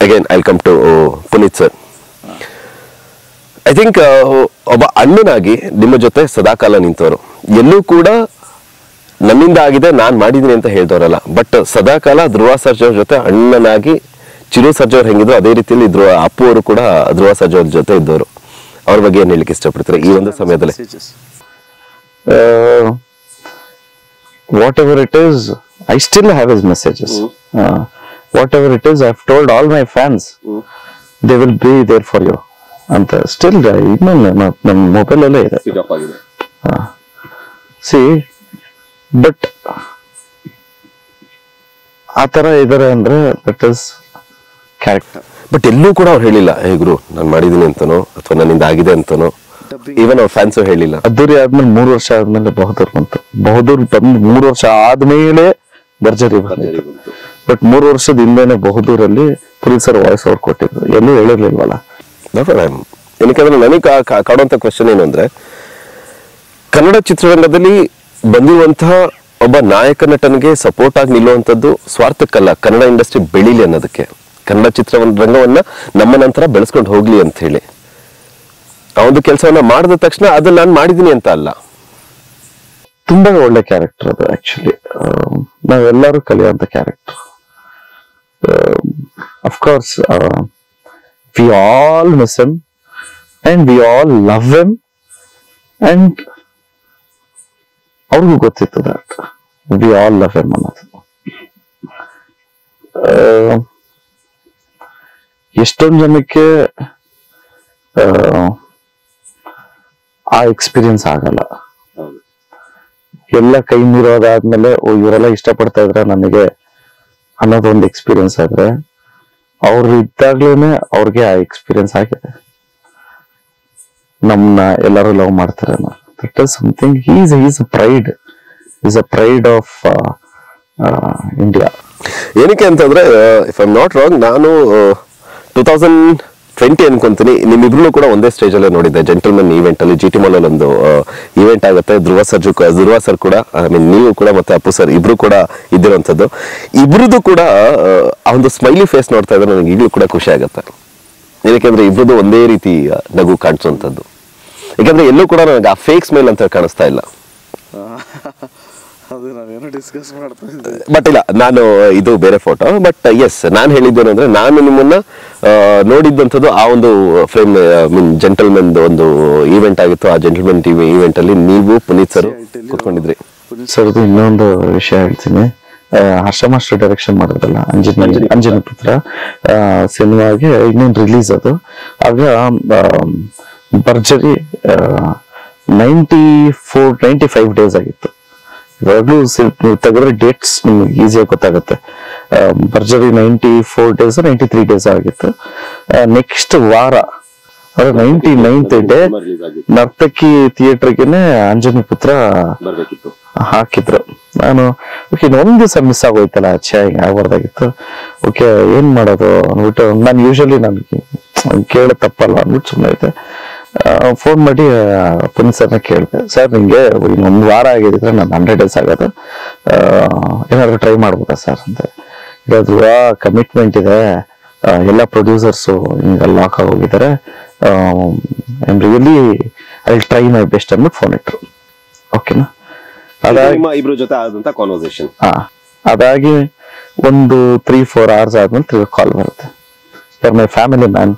Again I come to Puneeth sir I think ಒಬ್ಬ ಅಣ್ಣನಾಗಿ ನಿಮ್ಮ ಜೊತೆ ಸದಾಕಾಲ ನಿಂತವರು ಎಲ್ಲೂ ಕೂಡ ನನ್ನಿಂದ ಆಗಿದೆ ನಾನು ಮಾಡಿದ್ದೀನಿ ಅಂತ ಹೇಳ್ದವರಲ್ಲ ಬಟ್ ಸದಾಕಾಲ ಧ್ರುವ ಸರ್ಜಾ ಅವ್ರ ಜೊತೆ ಅಣ್ಣನಾಗಿ ಚಿರು ಸರ್ಜಾ ಅವ್ರು ಹೆಂಗಿದ್ರು ಅದೇ ರೀತಿಯಲ್ಲಿ ಧ್ರುವ ಅಪ್ಪು ಅವರು ಕೂಡ ಧ್ರುವ ಸರ್ಜಾ ಅವ್ರ ಜೊತೆ ಇದ್ದವರು ಅವ್ರ ಬಗ್ಗೆ ಏನ್ ಹೇಳಲಿಕ್ಕೆ ಇಷ್ಟಪಡ್ತಾರೆ ಈ ಒಂದು ಸಮಯದಲ್ಲಿ Messages. uh, whatever it is, I still have his messages. Uh, whatever it is, I've told all my fans, they will be there for you. ಅಂತ ಸ್ಟಿಲ್ ಇನ್ನೂ ನನ್ನ ಮೊಬೈಲ್ ಅಲ್ಲೇ ಇದೆ ಸಿ ಬಟ್ ಆ ತರ ಇದಾರೆ ಅಂದ್ರೆ ದಟ್ ಇಸ್ ಕ್ಯಾರೆಕ್ಟರ್ ಬಟ್ ಎಲ್ಲೂ ಕೂಡ ಅವ್ರು ಹೇಳಿಲ್ಲ ಹೇ ಗುರು ನಾನು ಮಾಡಿದ್ದೀನಿ ಅಂತನೋ ಅಥವಾ ನನ್ನಿಂದ ಆಗಿದೆ ಅಂತನೋ Dubbing. ಈವನ್ ಅವ್ರ ಫ್ಯಾನ್ಸು ಹೇಳಿಲ್ಲ ಅದ್ದೂರಿ ಆದ್ಮೇಲೆ ಮೂರು ವರ್ಷ ಆದ್ಮೇಲೆ ಬಹದ್ದೂರ್ ಬಂತು ಬಹದ್ದೂರ್ ಬಂದ್ ಮೂರು ವರ್ಷ ಆದ್ಮೇಲೆ ಭರ್ಜರಿ ಬಂದಿತ್ತು ಬಟ್ ಮೂರು ವರ್ಷದ ಹಿಂದೆನೆ ಬಹುದೂರಲ್ಲಿ ಪೊಲೀಸರು ವಾಯ್ಸ್ ಅವ್ರು ಕೊಟ್ಟಿದ್ರು ಎಲ್ಲೂ ಹೇಳಿರ್ಲಿಲ್ವಲ್ಲ ಏನಕ್ಕೆ ನನಗೆ ಕಾ- ಕಾ- ಕಾಡುವಂತ ಕ್ವಶನ್ ಏನು ಅಂದ್ರೆ ಕನ್ನಡ ಚಿತ್ರರಂಗದಲ್ಲಿ ಬಂದಿರುವಂತಹ ಒಬ್ಬ ನಾಯಕ ನಟನಿಗೆ ಸಪೋರ್ಟ್ ಆಗಿ ನಿಲ್ಲುವಂಥದ್ದು ಸ್ವಾರ್ಥಕ್ಕಲ್ಲ ಕನ್ನಡ ಇಂಡಸ್ಟ್ರಿ ಬೆಳೀಲಿ ಅನ್ನೋದಕ್ಕೆ ಕನ್ನಡ ಚಿತ್ರರಂಗವನ್ನ ನಮ್ಮ ನಂತರ ಬೆಳೆಸ್ಕೊಂಡು ಹೋಗ್ಲಿ ಅಂತ ಹೇಳಿ ಆ ಒಂದು ಕೆಲಸವನ್ನ ಮಾಡಿದ ತಕ್ಷಣ ಅದು ನಾನು ಮಾಡಿದ್ದೀನಿ ಅಂತ ಅಲ್ಲ ತುಂಬಾ ಒಳ್ಳೆ ಕ್ಯಾರೆಕ್ಟರ್ ಅದು ಆಕ್ಚುಲಿ ನಾವೆಲ್ಲರೂ ಕಲಿಯುವಂತ character of course we all miss M and we all love M and ಅವ್ರಿಗೂ ಗೊತ್ತಿತ್ತು that we all love M ಅನ್ನೋದು ಆ, ಎಷ್ಟೊಂದು ಜನಕ್ಕೆ ಆ, ಆ ಎಕ್ಸ್ಪೀರಿಯನ್ಸ್ ಆಗಲ್ಲ ಎಲ್ಲ ಕೈ ಮೀರೋದಾದ್ಮೇಲೆ ಓ ಇವರೆಲ್ಲ ಇಷ್ಟಪಡ್ತಾ ಇದ್ರ ನನಗೆ ಅನ್ನೋದೊಂದು ಎಕ್ಸ್ಪೀರಿಯನ್ಸ್ ಆದ್ರೆ ಅವ್ರು ಇದ್ದಾಗ್ಲೇನೆ ಅವ್ರಿಗೆ ಆ ಎಕ್ಸ್ಪೀರಿಯನ್ಸ್ ಆಗಿದೆ ನಮ್ನ ಎಲ್ಲರೂ ಲವ್ ಮಾಡ್ತಾರೆ that is something is is pride is a pride of India ಏನಕ್ಕೆ ಅಂತಂದ್ರೆ ಇಫ್ ಐಮ್ ನಾಟ್ ರಾಂಗ್ ನಾನು ಟೂ ತೌಸಂಡ್ ಟ್ವೆಂಟಿ ಅನ್ಕೊಂತೀನಿ ನಿಮ್ಮಿಬ್ರು ಕೂಡ ಒಂದೇ ಸ್ಟೇಜ್ ಅಲ್ಲೇ ನೋಡಿದ್ದೆ ಜೆಂಟಲ್ಮನ್ ಈವೆಂಟ್ ಅಲ್ಲಿ ಜಿ ಟಿ ಮಾಲ್ ಒಂದು ಈವೆಂಟ್ ಆಗುತ್ತೆ ಧ್ರುವ ಸರ್ಜು ಧ್ರುವ ಸರ್ ಕೂಡ ಐ ಮೀನ್ ನೀವು ಕೂಡ ಮತ್ತೆ ಅಪ್ಪು ಸರ್ ಇಬ್ರು ಕೂಡ ಇದ್ದಿರುವಂತದ್ದು ಇಬ್ರದ್ದು ಕೂಡ ಆ, ಆ ಒಂದು ಸ್ಮೈಲಿ ಫೇಸ್ ನೋಡ್ತಾ ಇದ್ರೆ ನನಗೆ ಈಗಲೂ ಕೂಡ ಖುಷಿ ಆಗುತ್ತೆ ಏನಕ್ಕೆ ಇಬ್ರದ್ದು ಒಂದೇ ರೀತಿ ಆ, ನಗು ಕಾಣಿಸುವಂಥದ್ದು ಯಾಕಂದ್ರೆ ಎಲ್ಲೂ ಕೂಡ ನನಗೆ ಆ ಫೇಕ್ ಸ್ಮೈಲ್ ಅಂತ ಕಾಣಿಸ್ತಾ ಇಲ್ಲ ಅದು ನಾವೇನೋ ಡಿಸ್ಕಸ್ ಮಾಡ್ತಾ ಇದ್ದೆ ಬಟ್ ಇಲ್ಲ ನಾನು ಇದು ಬೇರೆ ಫೋಟೋ ಬಟ್ ಎಸ್ ನಾನು ಹೇಳಿದ್ದೇನು ಅಂದ್ರೆ ನಾನು ನಿಮ್ಮನ್ನ ಆ, ನೋಡಿದ್ದಂಥದ್ದು ಆ ಒಂದು ಫ್ರೇಮ್ ಮೀನ್ ಜೆಂಟಲ್ಮೆನ್ ಒಂದು ಈವೆಂಟ್ ಆಗಿತ್ತು ಆ ಜೆಂಟಲ್ಮೆನ್ ಟಿವಿ ಈವೆಂಟ್ ಅಲ್ಲಿ ನೀವು ಪುನೀತ್ ಸರ್ ಕೂತ್ಕೊಂಡಿದ್ರಿ ಸರ್ದು ಇನ್ನೊಂದು ವಿಷಯ ಹೇಳ್ತೀನಿ ಆ, ಹರ್ಷ ಮಾಸ್ಟರ್ ಡೈರೆಕ್ಷನ್ ಮಾಡಿದ್ರಲ್ಲ ಅಂಜನಿ ಅಂಜನಿ ಪುತ್ರ ಸಿನಿಮಾಗೆ ಇನ್ನೊಂದು ರಿಲೀಸ್ ಅದು ಆಗ ಆ, Bharjari ninety four ninety five days ಆಗಿತ್ತು ಇವಾಗಲೂ ನೀವು ತೆಗೆದ್ರೆ ಡೇಟ್ಸ್ ನಿಮ್ಗೆ ಈಸಿಯಾಗಿ ಗೊತ್ತಾಗುತ್ತೆ ಆ, Bharjari ninety four days ninety three days ಆಗಿತ್ತು ನೆಕ್ಸ್ಟ್ ವಾರ ಅಂದ್ರೆ ನೈಂಟಿ ನೈನ್ತ್ ಡೇ ನರ್ತಕಿ ಥಿಯೇಟರ್ಗೆನೆ ಅಂಜನಿ ಪುತ್ರ ಹಾಕಿದ್ರು ನಾನು ಓಕೆ ಒಂದು ದಿವಸ ಮಿಸ್ ಆಗೋಯ್ತಲ್ಲ ಛೇ ಹಿಂಗೆ ಆಗ್ಬಾರ್ದಾಗಿತ್ತು ಓಕೆ ಏನ್ ಮಾಡೋದು ಅಂದ್ಬಿಟ್ಟು ನಾನು ಯೂಶಲಿ ನನಗೆ ಕೇಳ ತಪ್ಪಲ್ಲ ಅಂದ್ಬಿಟ್ಟು ಸುಮ್ಮನೆ ಇದ್ದೆ ಫೋನ್ ಮಾಡಿ ಆ, ಪುನೀತ್ ಸರ್ನ ಕೇಳಿದೆ ಸರ್ ನಿಂಗೆ ಇನ್ನೊಂದು ವಾರ ಆಗಿದ್ರೆ ನಾನು ಹಂಡ್ರೆಡ್ ಡೇಸ್ ಆಗೋದು ಆ, ಏನಾದ್ರು ಟ್ರೈ ಮಾಡ್ಬೋದಾ ಸರ್ ಅಂತ ಹೇಳಿದ್ರು ಕಮಿಟ್ಮೆಂಟ್ ಇದೆ ಆ, ಎಲ್ಲ ಪ್ರೊಡ್ಯೂಸರ್ಸು ಹಿಂಗೆ ಲಾಕ್ ಆಗೋಗಿದ್ದಾರೆ I really I try my best ಅಂದ್ಬಿಟ್ಟು ಫೋನ್ ಇಟ್ರು ಓಕೆನಾ ಅದಾಗಿ ನಿಮ್ಮ ಇಬ್ರು ಜೊತೆ ಆದಂತ ಕಾನ್ವರ್ಸೇಷನ್ ಹಾ ಅದಾಗಿ ಒಂದು ತ್ರೀ ಫೋರ್ ಅವರ್ಸ್ ಆದ್ಮೇಲೆ ತಿರ್ಗಿ ಕಾಲ್ ಬರುತ್ತೆ ಫಾರ್ ಮೈ ಫ್ಯಾಮಿಲಿ ಮ್ಯಾನ್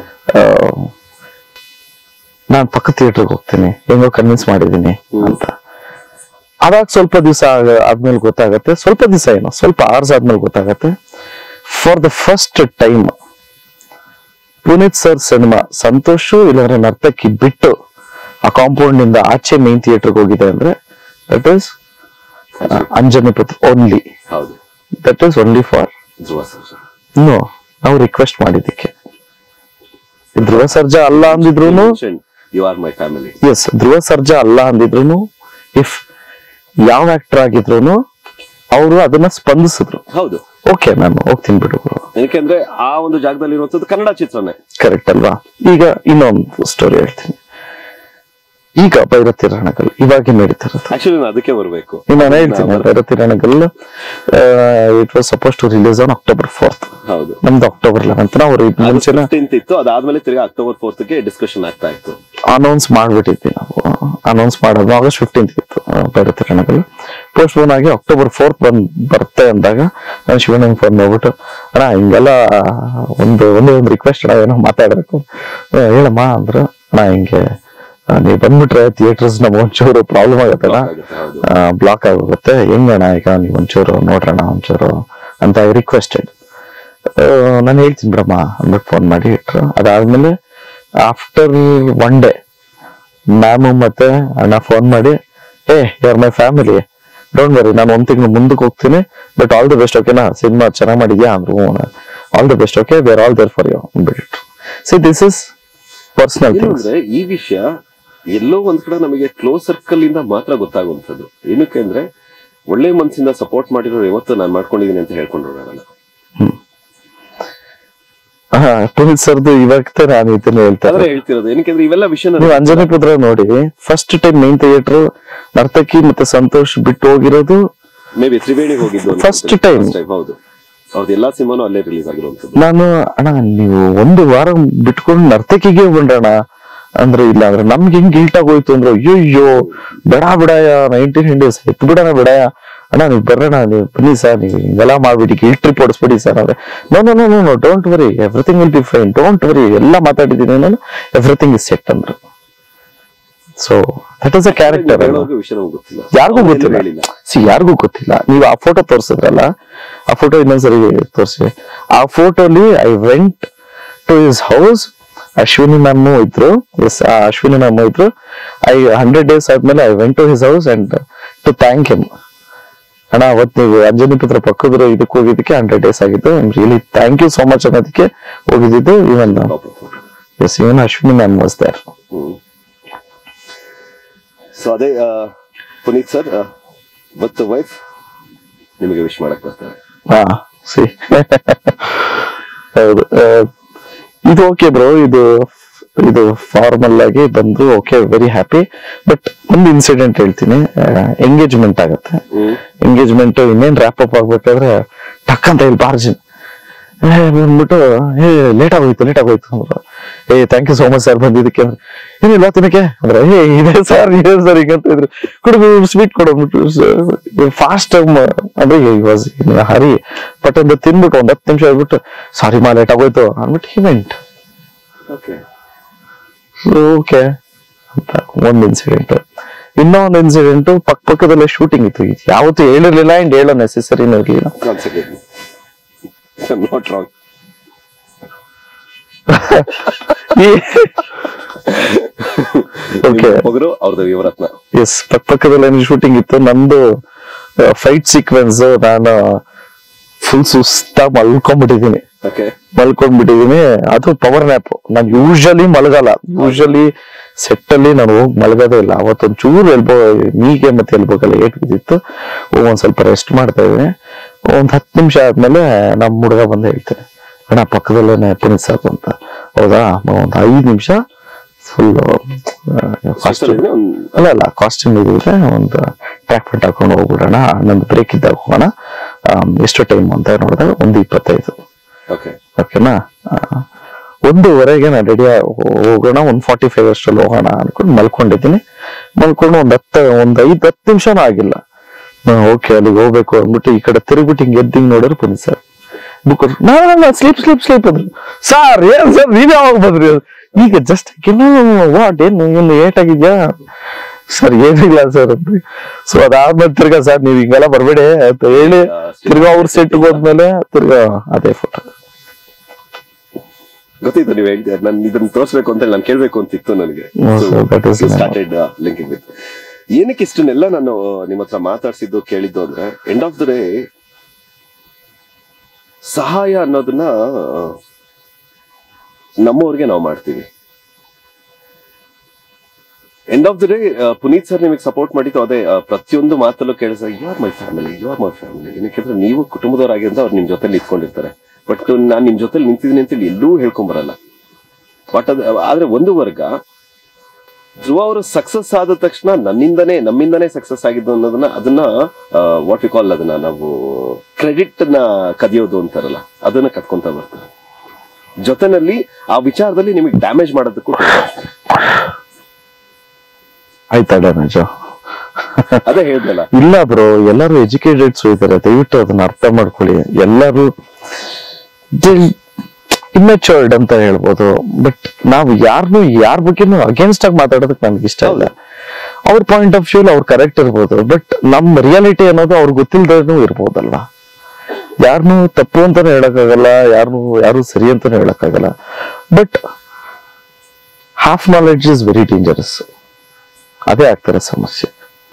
ನಾನು ಪಕ್ಕ ಥಿಯೇಟರ್ಗೆ ಹೋಗ್ತೀನಿ ಹೆಂಗೋ ಕನ್ವಿನ್ಸ್ ಮಾಡಿದೀನಿ ಅಂತ ಅದಾಗ ಸ್ವಲ್ಪ ದಿವಸ ಆದ್ಮೇಲೆ ಗೊತ್ತಾಗತ್ತೆ ಸ್ವಲ್ಪ ದಿವಸ ಏನು ಸ್ವಲ್ಪ ಅವರ್ಸ್ ಆದ್ಮೇಲೆ ಗೊತ್ತಾಗತ್ತೆ for the first time Puneeth sir cinema Santosh ಇಲ್ಲಾಂದ್ರೆ ನರ್ತಕಿ ಬಿಟ್ಟು ಆ ಕಾಂಪೌಂಡ್ ನಿಂದ ಆಚೆ ಮೇನ್ ಥಿಯೇಟರ್ಗೆ ಹೋಗಿದೆ ಅಂದ್ರೆ that is Anjani Putra only ಹೌದು that is only for Dhruva Sarja no ನಾವು ರಿಕ್ವೆಸ್ಟ್ ಮಾಡಿದ್ದಕ್ಕೆ ಧ್ರುವ ಸರ್ಜಾ ಅಲ್ಲ ಅಂದಿದ್ರು you are my family yes Dhruva Sarja ಅಲ್ಲ ಅಂದಿದ್ರು ಇಫ್ ಯಾವ ಆಕ್ಟರ್ ಆಗಿದ್ರು ಅವರು ಅದನ್ನ ಸ್ಪಂದಿಸಿದ್ರು ಹೌದು ಓಕೆ ನಾನು ಹೋಗ್ತೀನಿ ಬಿಡು ಯಾಕೆಂದ್ರೆ ಆ ಒಂದು ಜಾಗದಲ್ಲಿ ಇರುವಂತದ್ದು ಕನ್ನಡ ಚಿತ್ರನೇ ಕರೆಕ್ಟ್ ಅಲ್ವಾ ಈಗ ಇನ್ನೊಂದು ಸ್ಟೋರಿ ಹೇಳ್ತೀನಿ ಈಗ ಭೈರತಿ ರಣಗಲ್ ಇವಾಗ ನಡೀತಿರೋದು ಆಕ್ಚುಲಿ ನಾನು ಅದಕ್ಕೆ ಬರ್ಬೇಕು ಈಗ ನಾನು ಹೇಳ್ತೀನಿ Bhairathi Ranagal it was suppose to release on October fourth ಹೌದು ನಮ್ದು ಅಕ್ಟೋಬರ್ ಲೆವೆಂತ್ ನಾವು ಮುಂಚೆನೆ ಫಿಫ್ಟೀನ್ತ್ ಇತ್ತು ಅದಾದ್ಮೇಲೆ ತಿರ್ಗಾ ಅಕ್ಟೋಬರ್ ಫೋರ್ತ್ ಗೆ ಡಿಸ್ಕಷನ್ ಆಗ್ತಾ ಇತ್ತು ಅನೌನ್ಸ್ ಮಾಡ್ಬಿಟ್ಟಿದ್ವಿ ನಾವು ಅನೌನ್ಸ್ ಮಾಡೋದು ಆಗಸ್ಟ್ ಫಿಫ್ಟೀನ್ತ್ ಇತ್ತು ಆ, ಭೈರತಿ ರಣಗಲ್ ಪೋಸ್ಟ್ ಪೋನ್ ಆಗಿ ಅಕ್ಟೋಬರ್ ಫೋರ್ತ್ ಬಂದ್ ಬರುತ್ತೆ ಅಂದಾಗ ನಾನು ಶಿವನಿಗೆ ಫೋನ್ ಮಾಡ್ಬಿಟ್ಟು ಅಣ್ಣ ಹಿಂಗೆಲ್ಲ ಒಂದು ಒಂದು ಒಂದು ರಿಕ್ವೆಸ್ಟ್ ಅಣ್ಣ ಏನೋ ಮಾತಾಡ್ಬೇಕು ಆ, ಹೇಳಮ್ಮ ಅಂದ್ರು ಅಣ್ಣ ಹಿಂಗೆ ಆ, ನೀವ್ ಬಂದ್ಬಿಟ್ರೆ ಥಿಯೇಟರ್ಸ್ ನಮ್ಗೆ ಒಂಚೂರು ಪ್ರಾಬ್ಲಮ್ ಆಗತ್ತೆ ಅಣ್ಣ ಆಗುತ್ತೆ, ಹೌದು. ಬ್ಲಾಕ್ ಆಗೋಗುತ್ತೆ ಹೆಂಗಣ್ಣ ಈಗ ನೀವು ಒಂಚೂರು ನೋಡ್ರಣ ಒಂಚೂರು ಅಂತ ರಿಕ್ವೆಸ್ಟೆಡ್ ನಾನು ಹೇಳ್ತೀನಿ ಬಿಡಮ್ಮ ಅಂದ್ಬಿಟ್ಟು ಫೋನ್ ಮಾಡಿ ಇಟ್ರು ಅದಾದ್ಮೇಲೆ ಆಫ್ಟರ್ ಒನ್ ಡೇ ಮ್ಯಾಮು ಮತ್ತೆ ಅಣ್ಣ ಫೋನ್ ಮಾಡಿ ಏ ಯಾರ್ ಮೈ ಫ್ಯಾಮಿಲಿ ಡೋಂಟ್ ವರಿ ನಾನು ಒಂದ್ ತಿಂಗಳು ಮುಂದಕ್ಕೆ ಹೋಗ್ತೀನಿ ಬಟ್ ಆಲ್ ದಿ ಬೆಸ್ಟ್ ಓಕೆನಾ ಸಿನಿಮಾ ಚೆನ್ನಾಗ್ ಮಾಡಿದ್ಯಾ ಅಂದ್ರು all the best okay we're all there for you ಅಂದ್ಬಿಟ್ಟು ಸಿ ದಿಸ್ ಇಸ್ ಪರ್ಸನಲ್ ಏನು ಥಿಂಗ್ಸ್ ಅಂದ್ರೆ ಈ ವಿಷಯ ಎಲ್ಲೋ ಒಂದ್ ಕಡೆ ನಮಗೆ ಕ್ಲೋಸ್ ಸರ್ಕಲ್ ಇಂದ ಮಾತ್ರ ಗೊತ್ತಾಗುವಂಥದ್ದು ಏನಕ್ಕೆ ಅಂದ್ರೆ ಒಳ್ಳೆ ಮನ್ಸಿಂದ ಸಪೋರ್ಟ್ ಮಾಡಿರೋರು ಯಾವತ್ತು ನಾನು ಮಾಡ್ಕೊಂಡಿದೀನಿ ಅಂತ ಹೇಳ್ಕೊಂಡಿರೋರಲ್ಲ ಹಾ ಪುನೀತ್ ಸರ್ದು ಇವಾಗ ನಾನು ಇದನ್ನ ಹೇಳ್ತಾರೆ ಆದ್ರೆ ಹೇಳ್ತಿರೋದು ಏನಕ್ಕೆ ಇವೆಲ್ಲ ವಿಷಯ ನೀವು ಅಂಜನಿ ಪುತ್ರ ನೋಡಿ first time main theatre Narthaki ಮತ್ತೆ ಸಂತೋಷ್ ಬಿಟ್ಟು ಹೋಗಿರೋದು ಮೇ ಬಿ ತ್ರಿವೇಣಿಗೆ ಹೋಗಿದ್ದು First time. ಹೌದು ಅವ್ರದ್ದು ಎಲ್ಲಾ ಸಿನಿಮಾನು ಅಲ್ಲೇ ರಿಲೀಸ್ ಆಗಿರುವಂತದ್ದು ನಾನು ಅಣ್ಣ ನೀವು ಒಂದು ವಾರ ಬಿಟ್ಕೊಂಡು ನರ್ತಕಿಗೆ ಬಂದ್ರಣ್ಣ ಅಂದ್ರೆ ಇಲ್ಲ ಅಂದ್ರೆ ನಮ್ಗೆ ಹೆಂಗ್ ಗಿಲ್ಟ್ ಆಗೋಯ್ತು ಅಂದ್ರೆ ಅಯ್ಯೋ ಬೇಡ ಬಿಡಯ ನೈನ್ಟೀನ್ ಡೇಸ್ ಎತ್ ಬಿಡಣ ಬಿಡಯ ಅಣ್ಣ ನೀವು ಬರ್ರಣ ನೀವು ಬನ್ನಿ ಸರ್ ನೀವು ಹಿಂಗೆಲ್ಲ ಮಾಡ್ಬಿಟ್ಟು ಗಿಲ್ಟ್ ಟ್ರಿಪ್ ಓಡಿಸ್ಬಿಡಿ ಸರ್ ಅಂದ್ರೆ no no no no don't worry everything will be fine don't worry ಎಲ್ಲ ಮಾತಾಡಿದ್ದೀನಿ ನಾನು ಎವ್ರಿಥಿಂಗ್ ಇಸ್ ಸೆಟ್ ಅಂದ್ರು so that is a character ಹೇಳೋರ್ಗೂ ವಿಷಯ ನಮ್ಗೆ ಗೊತ್ತಿಲ್ಲ ಯಾರಿಗೂ ಅವ್ರು ಎಲ್ಲೂ ಗೊತ್ತಿಲ್ಲ ಹೇಳಿಲ್ಲ ಸಿ ಯಾರಿಗೂ ಗೊತ್ತಿಲ್ಲ ನೀವು ಆ ಫೋಟೋ ತೋರ್ಸಿದ್ರಲ್ಲ ಆ ಫೋಟೋ ಇನ್ನೊಂದ್ಸರಿ ತೋರಿಸಿ ಆ ಫೋಟೋಲಿ I went to his house Ashwini ma'am ಇದ್ರು ಎಸ್ ಅಶ್ವಿನಿ ಮ್ಯಾಮ್ ಇದ್ರು ಐ ಹಂಡ್ರೆಡ್ ಡೇಸ್ ಆದ್ಮೇಲೆ I went to his house and to thank him ಅಣ್ಣ ಅವತ್ ನೀವು ಅಂಜನಿ ಪುತ್ರ ಪಕ್ಕದ ಇದಕ್ಕೆ ಹೋಗಿದ್ದಕ್ಕೆ ಹಂಡ್ರೆಡ್ ಡೇಸ್ ಆಗಿತ್ತು really thank you so much ಅನ್ನೋದಕ್ಕೆ ಹೋಗಿದ್ದು even yes even Ashwini ma'am was there so ಅದೇ ಆ, ಪುನೀತ್ ಸರ್ ಮತ್ತು ವೈಫ್ ನಿಮಗೆ ವಿಶ್ ಮಾಡಕ್ ಬರ್ತಾರೆ ಹಾ ಸಿ ಹೌದು ಆ, ಇದು ಓಕೆ ಬ್ರೋ ಇದು ಇದು ಫಾರ್ಮಲ್ ಆಗಿ ಬಂದು ಓಕೆ ವೆರಿ ಹ್ಯಾಪಿ ಬಟ್ ಒಂದು ಇನ್ಸಿಡೆಂಟ್ ಹೇಳ್ತೀನಿ ಎಂಗೇಜ್ಮೆಂಟ್ ಆಗುತ್ತೆ ಹ್ಮ್. ಎಂಗೇಜ್ಮೆಂಟ್ ಇನ್ನೇನ್ ರ್ಯಾಪ್ ಅಪ್ ಆಗ್ಬೇಕಾದ್ರೆ ಟಕ್ ಅಂತ ಇಲ್ಲಿ ಬಾರ್ಜಿನ್ ಬಂದ್ಬಿಟ್ಟು ಏ ಲೇಟ್ ಆಗೋಯ್ತು ಲೇಟ್ ಆಗೋಯ್ತು ಅಂದ್ರು ಏ thank you so much sir ಬಂದಿದ್ದಕ್ಕೆ ಅಂದ್ರೆ ಏನಿಲ್ಲ ತಿನ್ನಕ್ಕೆ ಅಂದ್ರೆ ಏ ಇದೆ ಸರ್ ಇದೆ ಸರ್ ಹಿಂಗಂತ ಇದ್ರು ಕೊಡು ಸ್ವೀಟ್ ಕೊಡೋಗ್ಬಿಟ್ಟು ಫಾಸ್ಟ್ ಅಂದ್ರೆ ವಾಸ್ ಹರಿ ಬಟ್ ಒಂದು ತಿನ್ಬಿಟ್ಟು ಒಂದ್ ಹತ್ತು ನಿಮಿಷ ಆಗ್ಬಿಟ್ಟು ಸಾರಿ ಮಾ ಲೇಟ್ ಆಗೋಯ್ತು ಅಂದ್ಬಿಟ್ಟು ಇವೆಂಟ್ ಓಕೆ ಓಕೆ ಅಂತ ಒಂದ್ ಇನ್ಸಿಡೆಂಟ್ ಇನ್ನೂ ಒಂದು ಇನ್ಸಿಡೆಂಟ್ ಪಕ್ಕ ಪಕ್ಕದಲ್ಲೇ ಶೂಟಿಂಗ್ ಇತ್ತು ಇದು ಯಾವತ್ತೂ ಹೇಳಿರ್ಲಿಲ್ಲ ಅಂಡ್ ಹೇಳೋ ನೆಸೆಸರಿನೂ ಇರ್ಲಿಲ್ಲ one second not wrong okay ಮಗರು ಅವ್ರದ್ದು ಯುವರತ್ನ ಎಸ್ ಪಕ್ಕ ಪಕ್ಕದಲ್ಲಿ ಶೂಟಿಂಗ್ ಇತ್ತು ನಂದು ಫೈಟ್ ಸೀಕ್ವೆನ್ಸ್ ನಾನು ಫುಲ್ ಸುಸ್ತಾಗಿ ಮಲ್ಕೊಂಡ್ಬಿಟ್ಟಿದೀನಿ ಓಕೆ ಮಲ್ಕೊಂಡ್ಬಿಟ್ಟಿದೀನಿ ಅದು ಪವರ್ ನ್ಯಾಪ್ ನಾನು ಯೂಶಲಿ ಮಲಗಲ್ಲ ಯೂಶಲಿ ಸೆಟ್ ಅಲ್ಲಿ ನಾನು ಹೋಗಿ ಮಲಗೋದೇ ಇಲ್ಲ ಅವತ್ತೊಂದ್ ಚೂರು ಎಲ್ಬೋ ನೀಗೆ ಮತ್ತೆ ಎಲ್ಬೋಗಲ್ಲ ಏಟ್ ಬಿದ್ದಿತ್ತು ಹೋಗ್ ಒಂದ್ ಸ್ವಲ್ಪ ರೆಸ್ಟ್ ಮಾಡ್ತಾ ಇದೀನಿ ಒಂದ್ ಹತ್ತು ನಿಮಿಷ ಆದ್ಮೇಲೆ ನಮ್ ಹುಡುಗ ಬಂದು ಹೇಳ್ತಾನೆ ಅಣ್ಣ ಪಕ್ಕದಲ್ಲೇನೆ ಪುನೀತ್ ಸಾಕು ಅಂತ ಹೌದಾ ಒಂದ್ ಐದ್ ನಿಮಿಷ ಫುಲ್ ಫಾಸ್ಟ್ ಅಲ್ಲ ಅಲ್ಲ ಕಾಸ್ಟ್ಯೂಮ್ ಇದ್ರೆ ಒಂದು ಟ್ರ್ಯಾಕ್ ಪ್ಯಾಂಟ್ ಹಾಕೊಂಡು ಹೋಗ್ಬಿಡೋಣ ನಂದು ಬ್ರೇಕ್ ಇದ್ದಾಗ ಹೋಗೋಣ ಆಮ್, ಎಷ್ಟು ಟೈಮ್ ಅಂತ ನೋಡಿದಾಗ ಒಂದು ಇಪ್ಪತ್ತೈದು ಓಕೆ ಓಕೆನಾ ಆ, ಒಂದೂವರೆಗೆ ನಾನು ರೆಡಿ ಹೋಗೋಣ ಒಂದ್ ಫಾರ್ಟಿ ಫೈವ್ ಅಷ್ಟರಲ್ಲಿ ಹೋಗೋಣ ಅನ್ಕೊಂಡು ಮಲ್ಕೊಂಡಿದ್ದೀನಿ ಮಲ್ಕೊಂಡು ಒಂದ್ ಹತ್ತ ಒಂದ್ ಐದ್ ಹತ್ತು ನಿಮಿಷನೂ ಆಗಿಲ್ಲ ಓಕೆ ಅಲ್ಲಿಗೆ ಹೋಗ್ಬೇಕು ಅಂದ್ಬಿಟ್ಟು ಈ ಕಡೆ ತಿರುಗ್ಬಿಟ್ಟು ಹಿಂಗ್ ಎದ್ದು ಹಿಂಗ್ ನೋಡಿದ್ರೆ ಬನ್ನಿ sir book sleep sleep sleep ಅಂದ್ರು ಸರ್ ಏನ್ ಸರ್ ನೀವ್ ಯಾವಾಗ ಬಂದ್ರಿ ಈಗ ಜಸ್ಟ್ ವಾಟ್ ಏನು ಏನು ಏಟ್ ಆಗಿದ್ಯಾ ಸರ್ ಏನಿಲ್ಲ ಸರ್ ಅಂದ್ರಿ ಸೊ ಅದಾದ್ಮೇಲೆ ತಿರ್ಗಾ ಸರ್ ನೀವ್ ಹಿಂಗೆಲ್ಲ ಬರ್ಬೇಡಿ ಅಂತ ಹೇಳಿ ತಿರ್ಗಾ ಅವ್ರ ಸೆಟ್ ಹೋದ್ಮೇಲೆ ತಿರ್ಗಾ ಅದೇ ಫೋಟೋ ಗೊತ್ತಿತ್ತು ನೀವು ಹೇಳ್ತೀರ ನಾನು ಇದನ್ನ ತೋರಿಸ್ಬೇಕು ಅಂತ ನಾನು ಕೇಳ್ಬೇಕು ಅಂತಿತ್ತು ನನಗೆ No, sir, that is enough. Started linking with ಏನಕ್ಕೆ ಇಷ್ಟನ್ನೆಲ್ಲ ನಾನು ನಿಮ್ಮ ಹತ್ರ ಮಾತಾಡ್ಸಿದ್ದು ಕೇಳಿದ್ದು ಅಂದ್ರೆ ಎಂಡ್ ಆಫ್ ದ ಡೇ ಸಹಾಯ ಅನ್ನೋದನ್ನ ನಮ್ಮವ್ರಿಗೆ ನಾವು ಮಾಡ್ತೀವಿ end of the day Puneeth sir ನಿಮಗೆ ಸಪೋರ್ಟ್ ಮಾಡಿದ್ದು ಅದೇ ಆ, ಪ್ರತಿಯೊಂದು ಮಾತಲ್ಲೂ ಕೇಳಿಸ you are my family you are my family ಏನಕ್ಕೆಂದ್ರೆ ನೀವು ಕುಟುಂಬದವರಾಗಿಂದ ಅವ್ರು ನಿಮ್ ಜೊತೆ ನಿಂತ್ಕೊಂಡಿರ್ತಾರೆ ಬಟ್ ನಾನ್ ನಿಮ್ ಜೊತೆ ನಿಂತಿದ್ದೀನಿ ಅಂತೇಳಿ ಎಲ್ಲೂ ಹೇಳ್ಕೊಂಬರಲ್ಲ ಬಟ್ ಅದ್ ಆದ್ರೆ ಒಂದು ವರ್ಗ ಧ್ರುವ ಅವರು ಸಕ್ಸಸ್ ಆದ ತಕ್ಷಣ ನನ್ನಿಂದನೇ ನಮ್ಮಿಂದನೇ ಸಕ್ಸಸ್ ಆಗಿದ್ದು ಅನ್ನೋದನ್ನ ಅದನ್ನ ವಾಟ್ ವಿ ಕಾಲ್ ಅದನ್ನ ನಾವು ಕ್ರೆಡಿಟ್ ನ ಕದಿಯೋದು ಅಂತಾರಲ್ಲ ಅದನ್ನ ಕತ್ಕೊಂತ ಬರ್ತಾರೆ ಜೊತೆನಲ್ಲಿ ಆ ವಿಚಾರದಲ್ಲಿ ನಿಮಗೆ ಡ್ಯಾಮೇಜ್ ಮಾಡೋದಕ್ಕೂ try ಮಾಡ್ತಾರೆ. ಆಯ್ತಾಡ ನಿಜ ಅದೇ ಹೇಳ್ದಲ್ಲ ಇಲ್ಲ ಬ್ರೋ ಎಲ್ಲರೂ ಎಜುಕೇಟೆಡ್ಸ್ ಇದ್ದಾರೆ ದಯವಿಟ್ಟು ಅದನ್ನ ಅರ್ಥ ಮಾಡ್ಕೊಳ್ಳಿ ಎಲ್ಲರೂ ಇಮ್ಮೆಚೂರ್ಡ್ ಅಂತ ಹೇಳ್ಬೋದು ಬಟ್ ನಾವು ಯಾರನ್ನು ಯಾರ ಬಗ್ಗೆನೂ ಅಗೇನ್ಸ್ಟ್ ಆಗಿ ಮಾತಾಡೋದಕ್ಕೆ ನನ್ಗೆ ಇಷ್ಟ ಇಲ್ಲ ಅವ್ರ ಪಾಯಿಂಟ್ ಆಫ್ ವ್ಯೂ ಅವ್ರು ಕರೆಕ್ಟ್ ಇರ್ಬೋದು ಬಟ್ ನಮ್ ರಿಯಾಲಿಟಿ ಅನ್ನೋದು ಅವ್ರಿಗೆ ಗೊತ್ತಿಲ್ದೇನೂ ಇರ್ಬೋದಲ್ವಾ ಯಾರನ್ನು ತಪ್ಪು ಅಂತಾನು ಹೇಳಕ್ಕಾಗಲ್ಲ ಯಾರನ್ನು ಯಾರು ಸರಿ ಅಂತಾನು ಹೇಳಕ್ಕಾಗಲ್ಲ but half knowledge is very dangerous ಅದೇ ಆಗ್ತಾರೆ ಸಮಸ್ಯೆ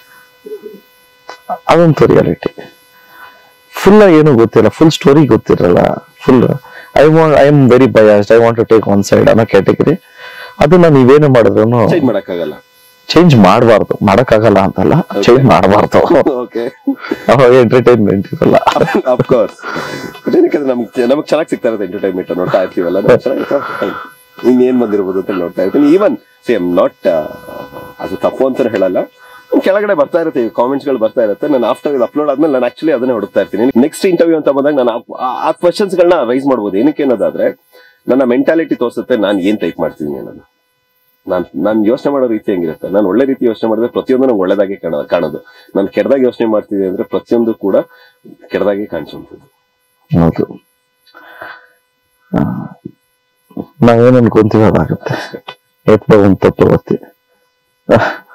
ಅದಂತೂ ರಿಯಾಲಿಟಿ ಫುಲ್ ಏನು ಗೊತ್ತಿಲ್ಲ ಫುಲ್ ಸ್ಟೋರಿ ಗೊತ್ತಿರಲ್ಲ full I want I am very biased I want to take one side ಅನ್ನೋ ಕ್ಯಾಟಗರಿ ಅದನ್ನ ನೀವೇನು ಮಾಡಿದ್ರು ಚೇಂಜ್ ಮಾಡಕ್ಕಾಗಲ್ಲ ಚೇಂಜ್ ಮಾಡಬಾರ್ದು ಮಾಡಕ್ಕಾಗಲ್ಲ ಅಂತಲ್ಲ ಚೇಂಜ್ ಮಾಡಬಾರ್ದು ಓಕೆ ಅವಾಗ ಎಂಟರ್ಟೈನ್ಮೆಂಟ್ ಇರಲ್ಲ ಅಫ್ಕೋರ್ಸ್ ಏನಕ್ಕೆ ನಮ್ಗೆ ನಮಗ್ ಚೆನ್ನಾಗಿ ಸಿಗ್ತಾ ಇರುತ್ತೆ ಎಂಟರ್ಟೈನ್ಮೆಂಟ್ ನೋಡ್ತಾ ಇರ್ತೀವಲ್ಲ ನಮ್ಗ್ ಚೆನ್ನಾಗಿ ಇನ್ನೇನ್ ಬಂದಿರ್ಬೋದು ಅಂತ ನೋಡ್ತಾ ಇರ್ತೀನಿ ಈವನ್ ಸಿ ಎಮ್ ನಾಟ್ ಅದು ತಪ್ಪು ಅಂತ ಹೇಳಲ್ಲ ಕೆಳಗಡೆ ಬರ್ತಾ ಇರುತ್ತೆ ಕಾಮೆಂಟ್ಸ್ ಗಳು ಬರ್ತಾ ಇರುತ್ತೆ ನಾನು ಆಫ್ಟರ್ ಇದು ಅಪ್ಲೋಡ್ ಆದ್ಮೇಲೆ ನಾನು ಆಕ್ಚುಲಿ ಅದನ್ನೇ ಹುಡುಕ್ತಾ ಇರ್ತೀನಿ ನೆಕ್ಸ್ಟ್ ಇಂಟರ್ವ್ಯೂ ಅಂತ ಬಂದಾಗ ನಾನು ಆ- ಆ- ಆ ಕ್ವಶನ್ಸ್ ಗಳನ್ನ ರೈಸ್ ಮಾಡ್ಬೋದು ಏನಕ್ಕೆ ಅನ್ನೋದಾದ್ರೆ ನನ್ನ ಮೆಂಟಾಲಿಟಿ ತೋರಿಸುತ್ತೆ ನಾನು ಏನ್ ಟೈಪ್ ಮಾಡ್ತೀನಿ ಅನ್ನೋದು ನಾನ್ ನಾನ್ ಯೋಚನೆ ಮಾಡೋ ರೀತಿ ಹೆಂಗಿರುತ್ತೆ ನಾನು ಒಳ್ಳೆ ರೀತಿ ಯೋಚನೆ ಮಾಡಿದ್ರೆ ಪ್ರತಿಯೊಂದು ನಂಗೆ ಒಳ್ಳೇದಾಗಿ ಕಾಣ ಕಾಣೋದು ನಾನು ಕೆಟ್ಟದಾಗಿ ಯೋಚನೆ ಮಾಡ್ತಿದ್ದೆ ಅಂದ್ರೆ ಪ್ರತಿಯೊಂದು ಕೂಡ ಕೆಟ್ಟದಾಗಿ ಕಾಣಿಸುವಂಥದ್ದು ಹೌದು ಆ, ನಾವೇನ್ ಅನ್ಕೊಂತೀವಿ ಅದಾಗುತ್ತೆ ಎತ್ತ ಒಂದು ತಪ್ಪು